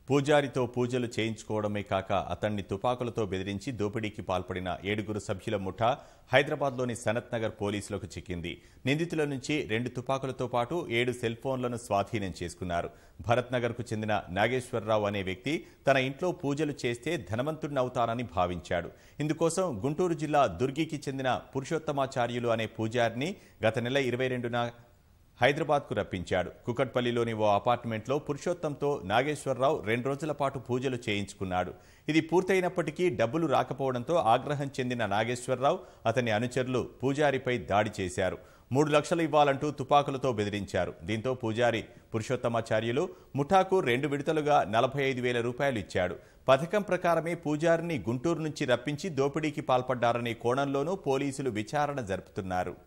పూజారితో పూజలు చేయించుకోవడమే కాక అతన్ని తుపాకులతో బెదిరించి దోపిడీకి పాల్పడిన ఏడుగురు సభ్యుల ముఠా హైదరాబాద్లోని సనత్ నగర్ పోలీసులకు చిక్కింది నిందితుల నుంచి రెండు తుపాకులతో పాటు ఏడు సెల్ ఫోన్లను స్వాధీనం చేసుకున్నారు భరత్ నగర్కు చెందిన నాగేశ్వరరావు అనే వ్యక్తి తన ఇంట్లో పూజలు చేస్తే ధనవంతుడినవుతానని భావించాడు ఇందుకోసం గుంటూరు జిల్లా దుర్గికి చెందిన పురుషోత్తమాచార్యులు అనే పూజారిని గత నెల ఇరవై రెండున హైదరాబాద్కు రప్పించాడు కుకట్పల్లిలోని ఓ అపార్ట్మెంట్లో పురుషోత్తంతో నాగేశ్వరరావు రెండు రోజుల పాటు పూజలు చేయించుకున్నాడు ఇది పూర్తయినప్పటికీ డబ్బులు రాకపోవడంతో ఆగ్రహం చెందిన నాగేశ్వరరావు అతని అనుచరులు పూజారిపై దాడి చేశారు మూడు లక్షలు ఇవ్వాలంటూ తుపాకులతో బెదిరించారు దీంతో పూజారి పురుషోత్తమాచార్యులు ముఠాకు రెండు విడతలుగా నలభై ఐదు వేల రూపాయలు ఇచ్చాడు పథకం ప్రకారమే పూజారిని గుంటూరు నుంచి రప్పించి దోపిడీకి పాల్పడ్డారనే కోణంలోనూ పోలీసులు విచారణ జరుపుతున్నారు